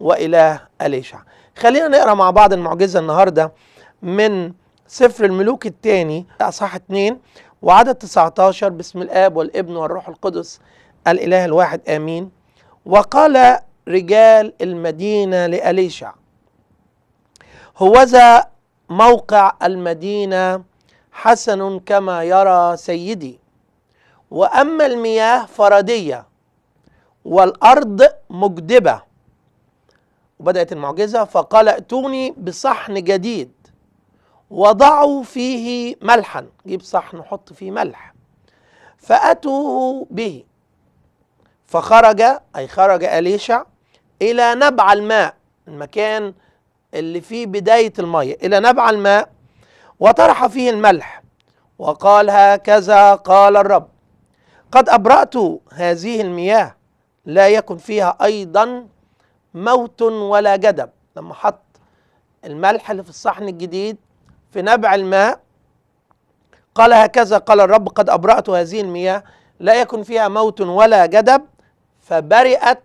وإله أليشع خلينا نقرأ مع بعض المعجزة النهاردة من سفر الملوك الثاني أصحاح 2 وعدد 19 باسم الآب والابن والروح القدس الإله الواحد آمين وقال رجال المدينة لأليشع هوذا موقع المدينة حسن كما يرى سيدي وأما المياه فردية والأرض مجدبة وبدأت المعجزة فقال ائتوني بصحن جديد وضعوا فيه ملحا جيب صحن وحط فيه ملح فأتوه به فخرج أي خرج أليشع إلى نبع الماء المكان اللي فيه بداية المية إلى نبع الماء وطرح فيه الملح وقال هكذا قال الرب قد أبرأت هذه المياه لا يكن فيها أيضا موت ولا جدب لما حط الملح اللي في الصحن الجديد في نبع الماء قال هكذا قال الرب قد أبرأت هذه المياه لا يكن فيها موت ولا جدب فبرئت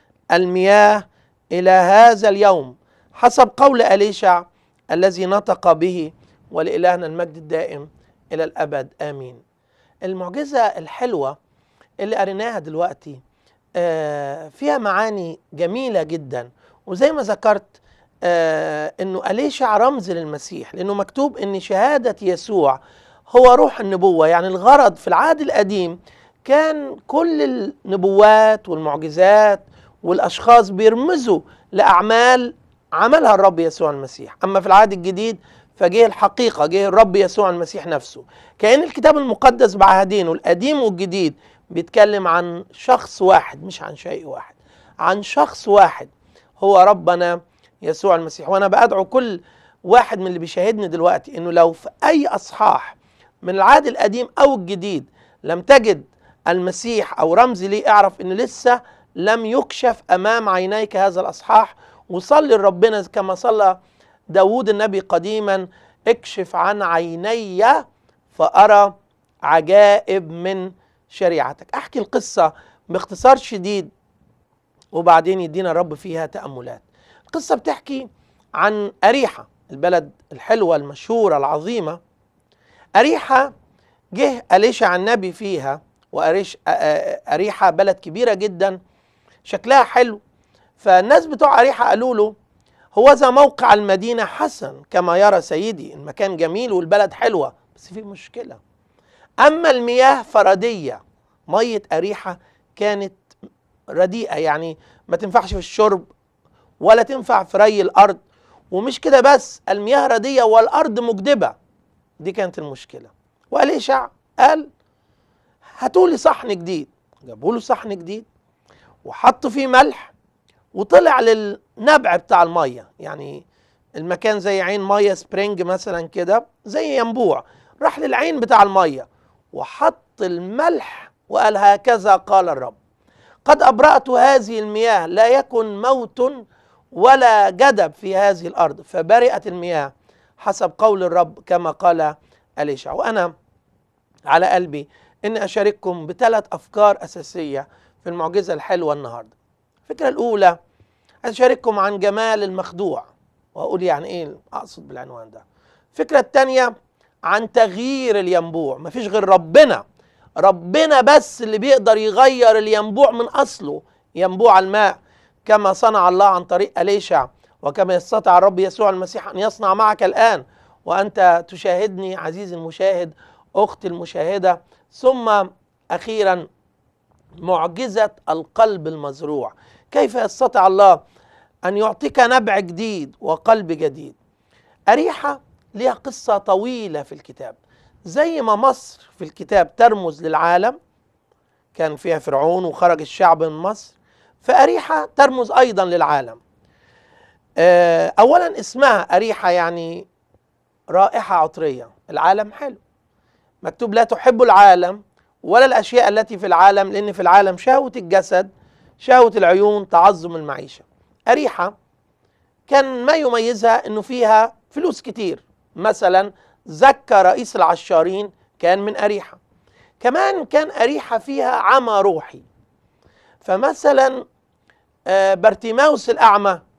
المياه إلى هذا اليوم حسب قول أليشع الذي نطق به ولإلهنا المجد الدائم إلى الأبد آمين المعجزة الحلوة اللي قريناها دلوقتي آه، فيها معاني جميلة جدا وزي ما ذكرت آه، انه أليشع رمز للمسيح لانه مكتوب ان شهادة يسوع هو روح النبوة يعني الغرض في العهد القديم كان كل النبوات والمعجزات والاشخاص بيرمزوا لاعمال عملها الرب يسوع المسيح اما في العهد الجديد فجه الحقيقة جه الرب يسوع المسيح نفسه كأن الكتاب المقدس بعهدين القديم والجديد بيتكلم عن شخص واحد مش عن شيء واحد عن شخص واحد هو ربنا يسوع المسيح وانا بادعو كل واحد من اللي بيشاهدني دلوقتي انه لو في اي اصحاح من العهد القديم او الجديد لم تجد المسيح او رمز ليه اعرف ان لسه لم يكشف امام عينيك هذا الاصحاح وصلي لربنا كما صلى داود النبي قديما اكشف عن عيني فارى عجائب من شريعتك احكي القصه باختصار شديد وبعدين يدينا الرب فيها تاملات القصه بتحكي عن اريحه البلد الحلوه المشهوره العظيمه اريحه جه اليشع النبي فيها واريش اريحه بلد كبيره جدا شكلها حلو فالناس بتوع اريحه قالوا له هو ذا موقع المدينه حسن كما يرى سيدي المكان جميل والبلد حلوه بس في مشكله اما المياه فرديه ميه اريحه كانت رديئه يعني ما تنفعش في الشرب ولا تنفع في ري الارض ومش كده بس المياه رديئه والارض مجدبه دي كانت المشكله واليشع قال هاتوا لي صحن جديد جابوا له صحن جديد وحط فيه ملح وطلع للنبع بتاع الميه يعني المكان زي عين ميه سبرينج مثلا كده زي ينبوع راح للعين بتاع الميه وحط الملح وقال هكذا قال الرب قد أبرأت هذه المياه لا يكن موت ولا جدب في هذه الأرض فبرئت المياه حسب قول الرب كما قال أليشع وأنا على قلبي أني أشارككم بثلاث أفكار أساسية في المعجزة الحلوة النهاردة الفكرة الأولى أشارككم عن جمال المخدوع وأقول يعني إيه أقصد بالعنوان ده الفكرة الثانية عن تغيير الينبوع مفيش غير ربنا ربنا بس اللي بيقدر يغير الينبوع من اصله ينبوع الماء كما صنع الله عن طريق اليشع وكما يستطيع الرب يسوع المسيح ان يصنع معك الان وانت تشاهدني عزيزي المشاهد اختي المشاهده ثم اخيرا معجزه القلب المزروع كيف يستطيع الله ان يعطيك نبع جديد وقلب جديد اريحه ليها قصه طويله في الكتاب زي ما مصر في الكتاب ترمز للعالم كان فيها فرعون وخرج الشعب من مصر فأريحة ترمز أيضا للعالم أولا اسمها أريحة يعني رائحة عطرية العالم حلو مكتوب لا تحب العالم ولا الأشياء التي في العالم لأن في العالم شهوة الجسد شهوة العيون تعظم المعيشة أريحة كان ما يميزها أنه فيها فلوس كتير مثلا زكى رئيس العشارين كان من أريحة كمان كان أريحة فيها عمى روحي فمثلا آه، برتيماوس الأعمى